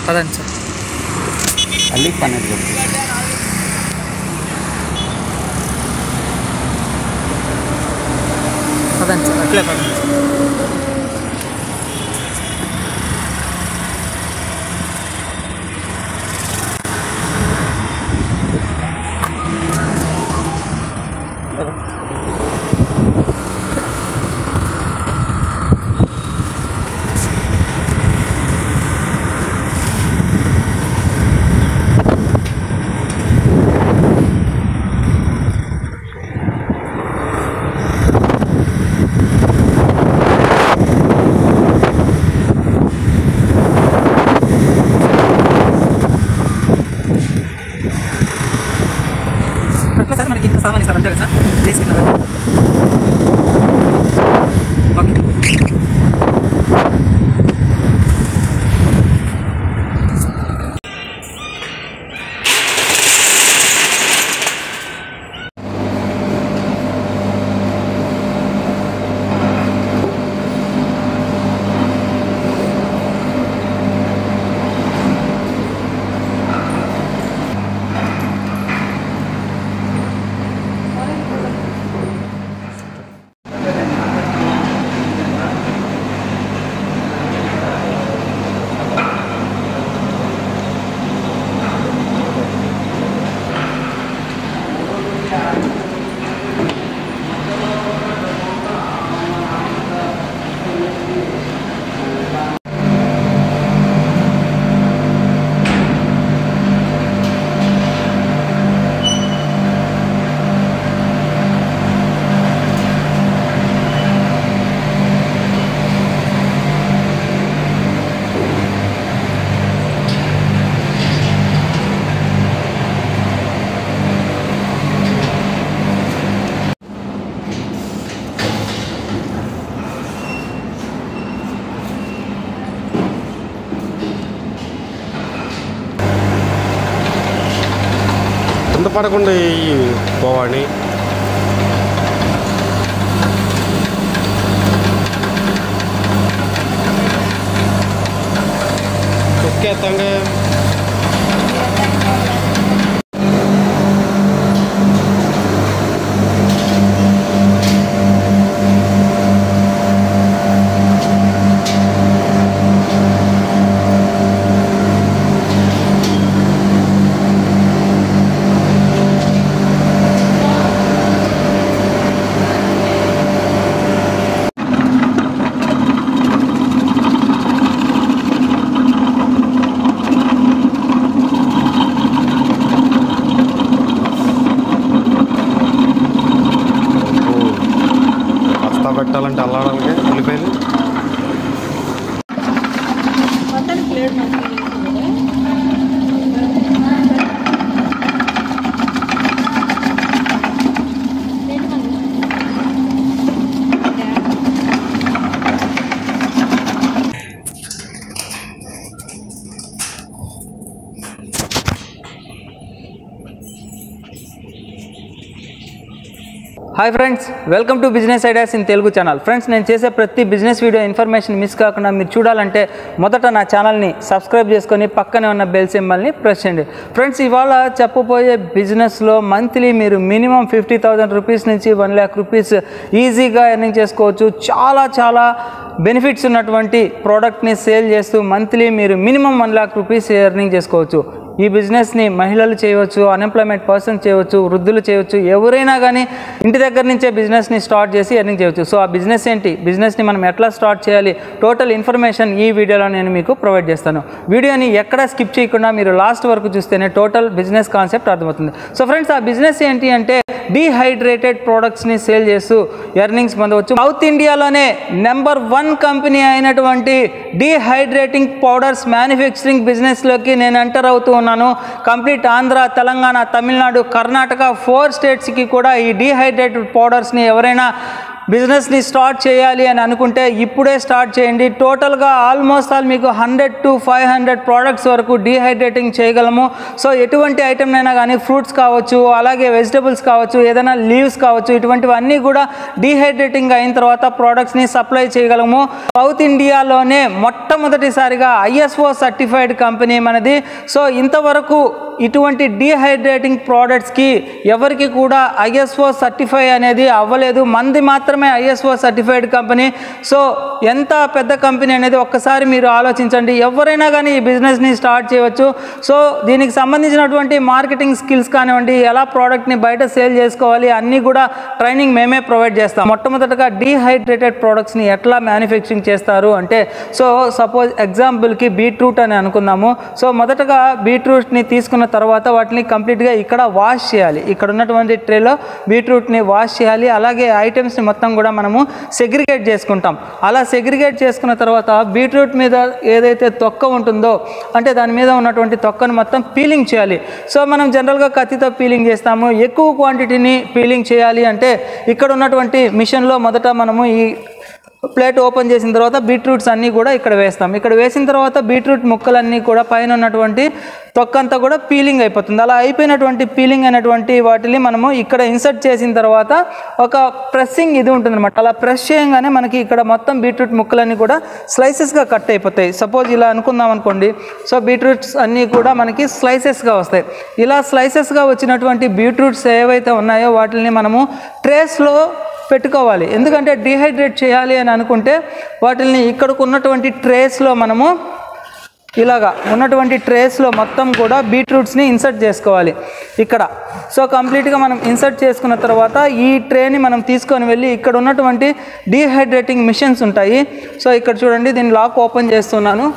పదండి సార్ ಅಲ್ಲಿ ಪನ್ನెండు చెప్పు పదండి సార్ అట్లే పదండి సార్ అట్లా సార్ మనకి ఇంత సామాన్ ఇస్తారు అంతే కదా సార్ తీసుకున్నారు ఓకే కింద పడకుండా ఈ పోవాణి తొక్కేస్తాంగా బస్తా పెట్టాలంటే అల్లాడానికి ఉల్లిపాయలు మొత్తానికి ప్లేట్ మంచిగా చేసింది hi friends welcome to business ideas in Telugu channel friends నేను చేసే ప్రతి బిజినెస్ వీడియో ఇన్ఫర్మేషన్ మిస్ కాకుండా మీరు చూడాలంటే మొదట నా ఛానల్ని సబ్స్క్రైబ్ చేసుకొని పక్కనే ఉన్న బెల్ సింబల్ని ప్రెస్ చేయండి ఫ్రెండ్స్ ఇవాళ చెప్పబోయే బిజినెస్లో మంత్లీ మీరు మినిమం ఫిఫ్టీ థౌసండ్ రూపీస్ నుంచి వన్ ల్యాక్ రూపీస్ ఈజీగా ఎర్నింగ్ చేసుకోవచ్చు చాలా చాలా బెనిఫిట్స్ ఉన్నటువంటి ప్రోడక్ట్ని సేల్ చేస్తూ మంత్లీ మీరు minimum one lakh rupees earning చేసుకోవచ్చు ఈ బిజినెస్ని మహిళలు చేయవచ్చు అన్ఎంప్లాయ్మెంట్ పర్సన్ చేయవచ్చు వృద్ధులు చేయవచ్చు ఎవరైనా కానీ ఇంటి దగ్గర నుంచే బిజినెస్ని స్టార్ట్ చేసి ఎర్నింగ్ చేయవచ్చు సో ఆ బిజినెస్ ఏంటి బిజినెస్ని మనం ఎట్లా స్టార్ట్ చేయాలి టోటల్ ఇన్ఫర్మేషన్ ఈ వీడియోలో నేను మీకు ప్రొవైడ్ చేస్తాను వీడియోని ఎక్కడ స్కిప్ చేయకుండా మీరు లాస్ట్ వరకు చూస్తేనే టోటల్ బిజినెస్ కాన్సెప్ట్ అర్థమవుతుంది సో ఫ్రెండ్స్ ఆ బిజినెస్ ఏంటి అంటే డీహైడ్రేటెడ్ ప్రోడక్ట్స్ని సేల్ చేస్తూ ఎర్నింగ్స్ పొందవచ్చు సౌత్ ఇండియాలోనే నెంబర్ వన్ కంపెనీ అయినటువంటి డీహైడ్రేటింగ్ పౌడర్స్ మ్యానుఫ్యాక్చరింగ్ బిజినెస్లోకి నేను ఎంటర్ అవుతూ ఉన్నాను కంప్లీట్ ఆంధ్ర తెలంగాణ తమిళనాడు కర్ణాటక ఫోర్ స్టేట్స్కి కూడా ఈ డీహైడ్రేటెడ్ పౌడర్స్ని ఎవరైనా బిజినెస్ని స్టార్ట్ చేయాలి అని అనుకుంటే ఇప్పుడే స్టార్ట్ చేయండి టోటల్గా ఆల్మోస్ట్ ఆల్ మీకు hundred to five hundred products వరకు డీహైడ్రేటింగ్ చేయగలము సో ఎటువంటి ఐటమ్ అయినా కానీ ఫ్రూట్స్ కావచ్చు అలాగే వెజిటబుల్స్ కావచ్చు ఏదైనా లీవ్స్ కావచ్చు ఇటువంటివన్నీ కూడా డీహైడ్రేటింగ్ అయిన తర్వాత ప్రోడక్ట్స్ని సప్లై చేయగలము సౌత్ ఇండియాలోనే మొట్టమొదటిసారిగా ఐఎస్ఓ సర్టిఫైడ్ కంపెనీ మనది సో ఇంతవరకు ఇటువంటి డీహైడ్రేటింగ్ ప్రోడక్ట్స్కి ఎవరికి కూడా ఐఎస్ఓ సర్టిఫై అనేది అవ్వలేదు మంది మాత్రమే ఐఎస్ఓ సర్టిఫైడ్ కంపెనీ సో ఎంత పెద్ద కంపెనీ అనేది ఒక్కసారి మీరు ఆలోచించండి ఎవరైనా కానీ ఈ బిజినెస్ని స్టార్ట్ చేయవచ్చు సో దీనికి సంబంధించినటువంటి మార్కెటింగ్ స్కిల్స్ కానివ్వండి ఎలా ప్రోడక్ట్ని బయట సేల్ చేసుకోవాలి అన్నీ కూడా ట్రైనింగ్ మేమే ప్రొవైడ్ చేస్తాం మొట్టమొదటగా డీహైడ్రేటెడ్ ప్రోడక్ట్స్ని ఎట్లా మ్యానుఫ్యాక్చరింగ్ చేస్తారు అంటే సో సపోజ్ ఎగ్జాంపుల్కి బీట్రూట్ అని అనుకుందాము సో మొదటగా బీట్రూట్ని తీసుకున్న తర్వాత వాటిని కంప్లీట్గా ఇక్కడ వాష్ చేయాలి ఇక్కడ ఉన్నటువంటి ట్రేలో బీట్రూట్ని వాష్ చేయాలి అలాగే ఐటమ్స్ని మొత్తం కూడా మనము సెగ్రిగేట్ చేసుకుంటాం అలా సెగ్రిగేట్ చేసుకున్న తర్వాత బీట్రూట్ మీద ఏదైతే తొక్క ఉంటుందో అంటే దాని మీద ఉన్నటువంటి తొక్కను మొత్తం పీలింగ్ చేయాలి సో మనం జనరల్గా కత్తితో పీలింగ్ చేస్తాము ఎక్కువ క్వాంటిటీని పీలింగ్ చేయాలి అంటే ఇక్కడ ఉన్నటువంటి మిషన్లో మొదట మనము ఈ ప్లేట్ ఓపెన్ చేసిన తర్వాత బీట్రూట్స్ అన్నీ కూడా ఇక్కడ వేస్తాం ఇక్కడ వేసిన తర్వాత బీట్రూట్ ముక్కలన్నీ కూడా పైన ఉన్నటువంటి తొక్కంతా కూడా పీలింగ్ అయిపోతుంది అలా అయిపోయినటువంటి పీలింగ్ అయినటువంటి వాటిని మనము ఇక్కడ ఇన్సర్ట్ చేసిన తర్వాత ఒక ప్రెస్సింగ్ ఇది ఉంటుంది అనమాట అలా ప్రెస్ చేయగానే మనకి ఇక్కడ మొత్తం బీట్రూట్ ముక్కలన్నీ కూడా స్లైసెస్గా కట్ అయిపోతాయి సపోజ్ ఇలా అనుకుందాం అనుకోండి సో బీట్రూట్స్ అన్నీ కూడా మనకి స్లైసెస్గా వస్తాయి ఇలా స్లైసెస్గా వచ్చినటువంటి బీట్రూట్స్ ఏవైతే ఉన్నాయో వాటిని మనము ట్రేస్లో పెట్టుకోవాలి ఎందుకంటే డీహైడ్రేట్ చేయాలి అని అనుకుంటే వాటిని ఇక్కడికి ఉన్నటువంటి ట్రేస్లో మనము ఇలాగా ఉన్నటువంటి ట్రేస్లో మొత్తం కూడా బీట్రూట్స్ని ఇన్సర్ట్ చేసుకోవాలి ఇక్కడ సో కంప్లీట్గా మనం ఇన్సర్ట్ చేసుకున్న తర్వాత ఈ ట్రేని మనం తీసుకొని వెళ్ళి ఇక్కడ ఉన్నటువంటి డీహైడ్రేటింగ్ మిషన్స్ ఉంటాయి సో ఇక్కడ చూడండి దీన్ని లాక్ ఓపెన్ చేస్తున్నాను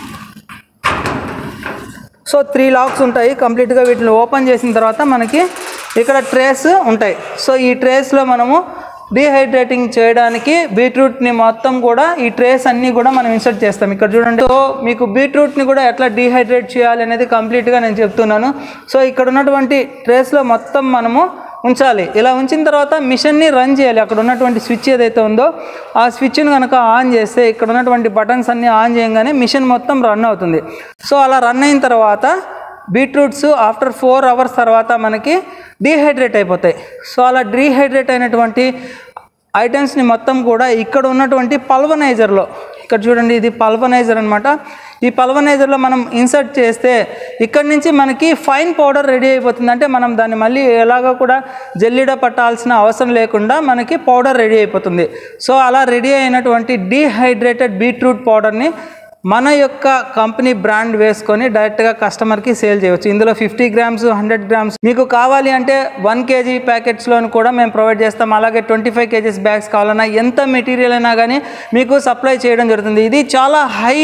సో త్రీ లాక్స్ ఉంటాయి కంప్లీట్గా వీటిని ఓపెన్ చేసిన తర్వాత మనకి ఇక్కడ ట్రేస్ ఉంటాయి సో ఈ ట్రేస్లో మనము డీహైడ్రేటింగ్ చేయడానికి బీట్రూట్ని మొత్తం కూడా ఈ ట్రేస్ అన్నీ కూడా మనం ఇన్సర్ట్ చేస్తాం ఇక్కడ చూడండి సో మీకు బీట్రూట్ని కూడా ఎట్లా డీహైడ్రేట్ చేయాలి అనేది కంప్లీట్గా నేను చెప్తున్నాను సో ఇక్కడ ఉన్నటువంటి ట్రేస్లో మొత్తం మనము ఉంచాలి ఇలా ఉంచిన తర్వాత మిషన్ని రన్ చేయాలి అక్కడ ఉన్నటువంటి స్విచ్ ఏదైతే ఉందో ఆ స్విచ్ని కనుక ఆన్ చేస్తే ఇక్కడ ఉన్నటువంటి బటన్స్ అన్నీ ఆన్ చేయగానే మిషన్ మొత్తం రన్ అవుతుంది సో అలా రన్ అయిన తర్వాత బీట్రూట్స్ ఆఫ్టర్ ఫోర్ అవర్స్ తర్వాత మనకి డీహైడ్రేట్ అయిపోతాయి సో అలా డీహైడ్రేట్ అయినటువంటి ఐటమ్స్ని మొత్తం కూడా ఇక్కడ ఉన్నటువంటి పల్వనైజర్లో ఇక్కడ చూడండి ఇది పల్వనైజర్ అనమాట ఈ పల్వనైజర్లో మనం ఇన్సర్ట్ చేస్తే ఇక్కడి నుంచి మనకి ఫైన్ పౌడర్ రెడీ అయిపోతుంది అంటే మనం దాన్ని మళ్ళీ ఎలాగో కూడా జల్లిడ పట్టాల్సిన అవసరం లేకుండా మనకి పౌడర్ రెడీ అయిపోతుంది సో అలా రెడీ అయినటువంటి డీహైడ్రేటెడ్ బీట్రూట్ పౌడర్ని మన యొక్క కంపెనీ బ్రాండ్ వేసుకొని డైరెక్ట్గా కస్టమర్కి సేల్ చేయవచ్చు ఇందులో ఫిఫ్టీ గ్రామ్స్ హండ్రెడ్ గ్రామ్స్ మీకు కావాలి అంటే వన్ కేజీ ప్యాకెట్స్లోని కూడా మేము ప్రొవైడ్ చేస్తాం అలాగే ట్వంటీ ఫైవ్ కేజీస్ బ్యాగ్స్ కావాలన్నా ఎంత మెటీరియల్ అయినా కానీ మీకు సప్లై చేయడం జరుగుతుంది ఇది చాలా హై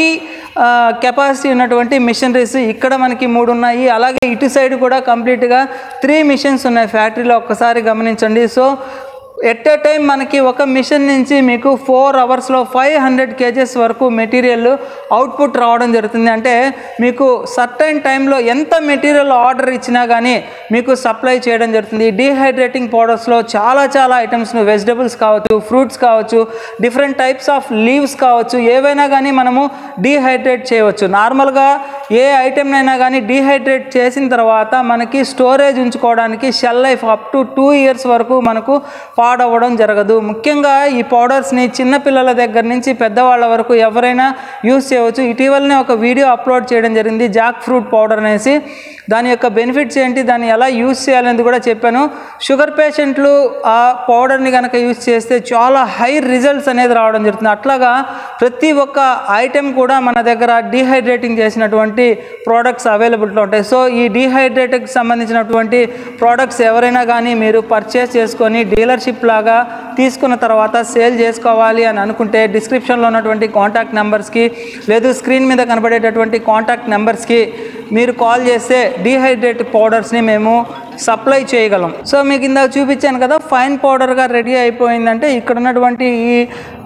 కెపాసిటీ ఉన్నటువంటి మిషనరీస్ ఇక్కడ మనకి మూడు ఉన్నాయి అలాగే ఇటు సైడ్ కూడా కంప్లీట్గా త్రీ మిషన్స్ ఉన్నాయి ఫ్యాక్టరీలో ఒక్కసారి గమనించండి సో ఎట్ ఏ టైం మనకి ఒక మిషన్ నుంచి మీకు ఫోర్ అవర్స్లో ఫైవ్ హండ్రెడ్ కేజెస్ వరకు మెటీరియల్ అవుట్పుట్ రావడం జరుగుతుంది అంటే మీకు సర్టైన్ టైంలో ఎంత మెటీరియల్ ఆర్డర్ ఇచ్చినా కానీ మీకు సప్లై చేయడం జరుగుతుంది డీహైడ్రేటింగ్ పౌడర్స్లో చాలా చాలా ఐటమ్స్ వెజిటబుల్స్ కావచ్చు ఫ్రూట్స్ కావచ్చు డిఫరెంట్ టైప్స్ ఆఫ్ లీవ్స్ కావచ్చు ఏవైనా కానీ మనము డీహైడ్రేట్ చేయవచ్చు నార్మల్గా ఏ ఐటెంనైనా కానీ డీహైడ్రేట్ చేసిన తర్వాత మనకి స్టోరేజ్ ఉంచుకోవడానికి shelf life up to two years వరకు మనకు పాడవడం జరగదు ముఖ్యంగా ఈ పౌడర్స్ని చిన్నపిల్లల దగ్గర నుంచి పెద్దవాళ్ళ వరకు ఎవరైనా యూస్ చేయవచ్చు ఇటీవలనే ఒక వీడియో అప్లోడ్ చేయడం జరిగింది జాక్ ఫ్రూట్ పౌడర్ అనేసి దాని యొక్క బెనిఫిట్స్ ఏంటి దాన్ని ఎలా యూస్ చేయాలనేది కూడా చెప్పాను షుగర్ పేషెంట్లు ఆ పౌడర్ని కనుక యూస్ చేస్తే చాలా హై రిజల్ట్స్ అనేది రావడం జరుగుతుంది అట్లాగా ప్రతి ఒక్క ఐటెం కూడా మన దగ్గర డీహైడ్రేటింగ్ చేసినటువంటి ప్రోడక్ట్స్ అవైలబిలిటీలో ఉంటాయి సో ఈ డీహైడ్రేట్కి సంబంధించినటువంటి ప్రోడక్ట్స్ ఎవరైనా కానీ మీరు పర్చేస్ చేసుకొని డీలర్షిప్ లాగా తీసుకున్న తర్వాత సేల్ చేసుకోవాలి అని అనుకుంటే డిస్క్రిప్షన్లో ఉన్నటువంటి కాంటాక్ట్ నెంబర్స్కి లేదు స్క్రీన్ మీద కనబడేటటువంటి కాంటాక్ట్ నెంబర్స్కి మీరు కాల్ చేస్తే డీహైడ్రేట్ పౌడర్స్ని మేము సప్లై చేయగలం సో మీకు ఇందాక చూపించాను కదా ఫైన్ పౌడర్గా రెడీ అయిపోయిందంటే ఇక్కడ ఉన్నటువంటి ఈ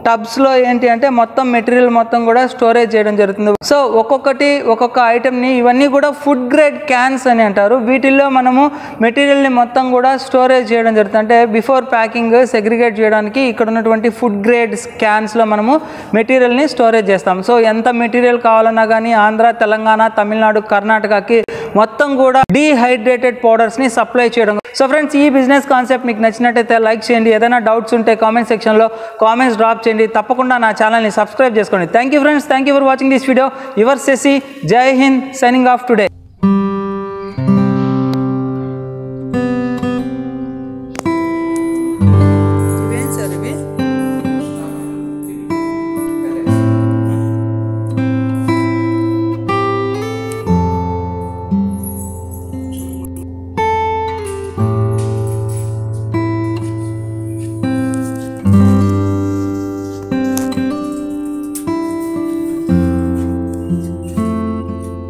టబ్స్లో ఏంటి అంటే మొత్తం మెటీరియల్ మొత్తం కూడా స్టోరేజ్ చేయడం జరుగుతుంది సో ఒక్కొక్కటి ఒక్కొక్క ఐటెంని ఇవన్నీ కూడా ఫుడ్ గ్రేడ్ క్యాన్స్ అని అంటారు వీటిల్లో మనము మెటీరియల్ని మొత్తం కూడా స్టోరేజ్ చేయడం జరుగుతుంది అంటే బిఫోర్ ప్యాకింగ్ సెగ్రిగేట్ చేయడానికి ఇక్కడ ఉన్నటువంటి ఫుడ్ గ్రేడ్ క్యాన్స్లో మనము మెటీరియల్ని స్టోరేజ్ చేస్తాం సో ఎంత మెటీరియల్ కావాలన్నా కానీ ఆంధ్ర తెలంగాణ తమిళనాడు కర్ణాటకకి మొత్తం కూడా డీహైడ్రేటెడ్ పౌడర్స్ని సప్లై చేయడం సో ఫ్రెండ్స్ ఈ బిజినెస్ కాన్సెప్ట్ మీకు నచ్చినట్టయితే లైక్ చేయండి ఏదైనా డౌట్స్ ఉంటే కామెంట్ సెక్షన్లో కామెంట్స్ డ్రాప్ చేయండి తప్పకుండా నా ఛానల్ని సబ్స్క్రైబ్ చేసుకోండి thank you friends thank you for watching this video your సెసి Jai Hind signing off today ఇవేం సార్ ఇవి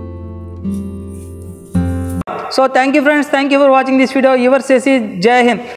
so thank you friends thank you for watching this video your సెసి జై హింద్